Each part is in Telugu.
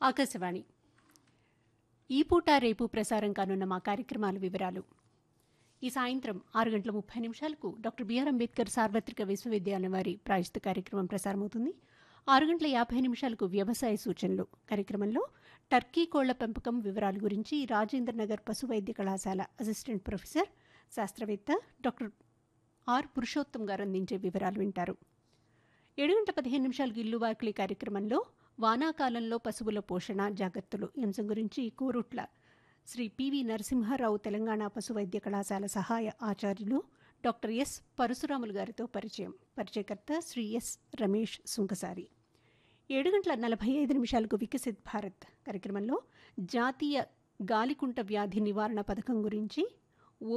ఆకాశవాణి ఈ పూట రేపు ప్రసారం కానున్న మా కార్యక్రమాల వివరాలు ఈ సాయంత్రం ఆరు గంటల ముప్పై నిమిషాలకు డాక్టర్ బిఆర్ అంబేద్కర్ సార్వత్రిక విశ్వవిద్యాలయం వారి ప్రాయశ్చిత కార్యక్రమం ప్రసారమవుతుంది ఆరు గంటల యాభై నిమిషాలకు వ్యవసాయ సూచనలు కార్యక్రమంలో టర్కీ కోళ్ల పెంపకం వివరాల గురించి రాజేంద్ర నగర్ పశు వైద్య కళాశాల అసిస్టెంట్ ప్రొఫెసర్ శాస్త్రవేత్త డాక్టర్ ఆర్ పురుషోత్తం గారు అందించే వివరాలు వింటారు ఏడు గంటల పదిహేను నిమిషాలకు ఇల్లు వాకిలి కార్యక్రమంలో వానాకాలంలో పశువుల పోషణ జాగ్రత్తలు ఈ అంశం గురించి కోరుట్ల శ్రీ పివి నరసింహారావు తెలంగాణ పశు వైద్య కళాశాల సహాయ ఆచార్యులు డాక్టర్ ఎస్ పరశురాములు గారితో పరిచయం పరిచయకర్త శ్రీ ఎస్ రమేష్ సుంకసారి ఏడు గంటల నలభై ఐదు నిమిషాలకు వికసిత్ భారత్ కార్యక్రమంలో జాతీయ గాలికుంట వ్యాధి నివారణ పథకం గురించి ఓ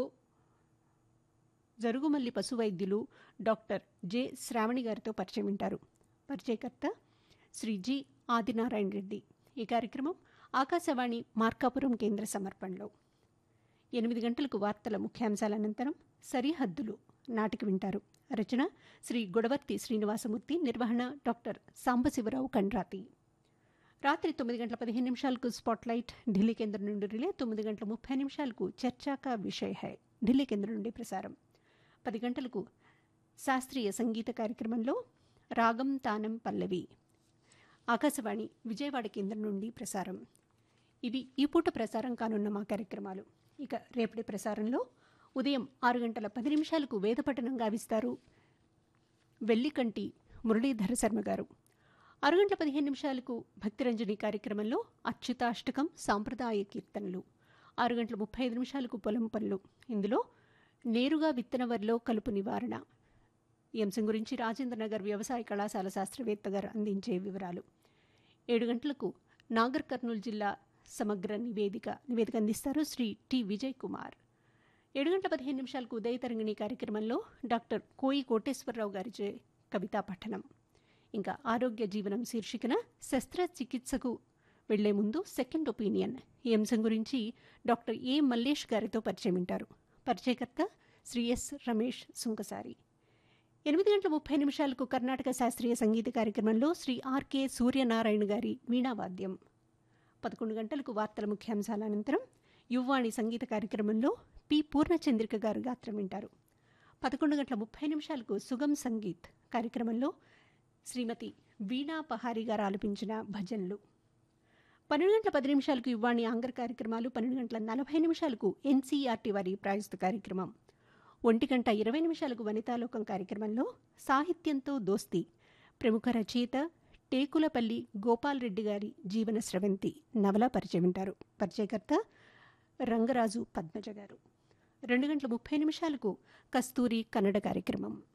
జరుగుమల్లి పశు వైద్యులు డాక్టర్ జె శ్రావణి గారితో పరిచయం వింటారు పరిచయకర్త శ్రీ జి ఆదినారాయణ రెడ్డి ఈ కార్యక్రమం ఆకాశవాణి మార్కాపురం కేంద్ర సమర్పణలో ఎనిమిది గంటలకు వార్తల ముఖ్యాంశాల అనంతరం సరిహద్దులు నాటిక వింటారు రచన శ్రీ గుడవర్తి శ్రీనివాసమూర్తి నిర్వహణ డాక్టర్ సాంబశివరావు కండ్రాతి రాత్రి తొమ్మిది గంటల పదిహేను నిమిషాలకు స్పాట్లైట్ ఢిల్లీ కేంద్రం నుండి రిలే తొమ్మిది గంటల ముప్పై నిమిషాలకు చర్చాకా విషయ్ హై ఢిల్లీ కేంద్రం నుండి ప్రసారం పది గంటలకు శాస్త్రీయ సంగీత కార్యక్రమంలో రాగం తానం పల్లవి ఆకాశవాణి విజయవాడ కేంద్రం నుండి ప్రసారం ఇవి ఈ పూట ప్రసారం కానున్న మా కార్యక్రమాలు ఇక రేపటి ప్రసారంలో ఉదయం ఆరు గంటల పది నిమిషాలకు వేదపఠనం గావిస్తారు వెల్లికంటి మురళీధర శర్మ గారు ఆరు గంటల పదిహేను నిమిషాలకు భక్తిరంజని కార్యక్రమంలో అచ్యుతాష్టకం సాంప్రదాయ కీర్తనలు ఆరు గంటల ముప్పై ఐదు నిమిషాలకు పొలం పనులు ఇందులో నేరుగా విత్తన వరిలో కలుపు నివారణ ఈ అంశం గురించి రాజేంద్ర నగర్ వ్యవసాయ కళాశాల శాస్త్రవేత్త గారు అందించే వివరాలు ఏడు గంటలకు నాగర్ కర్నూలు జిల్లా సమగ్ర నివేదిక నివేదిక అందిస్తారు శ్రీ టి విజయ్ కుమార్ ఏడు గంటల పదిహేను నిమిషాలకు ఉదయ తరంగిణి కార్యక్రమంలో డాక్టర్ కోయి కోటేశ్వరరావు గారిచే కవితా పఠనం ఇంకా ఆరోగ్య జీవనం శీర్షికన శస్త్రచికిత్సకు వెళ్లే ముందు సెకండ్ ఒపీనియన్ ఈ అంశం గురించి డాక్టర్ ఏ మల్లేష్ గారితో పరిచయం వింటారు పరిచయకర్త శ్రీ ఎస్ రమేష్ సుంకసారి ఎనిమిది గంటల ముప్పై నిమిషాలకు కర్ణాటక శాస్త్రీయ సంగీత కార్యక్రమంలో శ్రీ ఆర్కే సూర్యనారాయణ గారి వీణావాద్యం పదకొండు గంటలకు వార్తల ముఖ్యాంశాల అనంతరం యువ్వాణి సంగీత కార్యక్రమంలో పి పూర్ణచంద్రిక గారు గాత్రం వింటారు పదకొండు గంటల ముప్పై నిమిషాలకు సుగం సంగీత్ కార్యక్రమంలో శ్రీమతి వీణా పహారి గారు ఆలపించిన భజన్లు పన్నెండు గంటల పది నిమిషాలకు యువ్వాణి ఆంగర్ కార్యక్రమాలు పన్నెండు గంటల నలభై నిమిషాలకు ఎన్సీఆర్టీ వారి ప్రాయస్త కార్యక్రమం ఒంటి గంట ఇరవై నిమిషాలకు వనితాలోకం కార్యక్రమంలో సాహిత్యంతో దోస్తి ప్రముఖ రచయిత టేకులపల్లి గోపాల్ రెడ్డి గారి జీవన స్రవంతి నవల పరిచయం వింటారు పరిచయకర్త రంగరాజు పద్మజ గారు రెండు గంటల ముప్పై నిమిషాలకు కస్తూరి కన్నడ కార్యక్రమం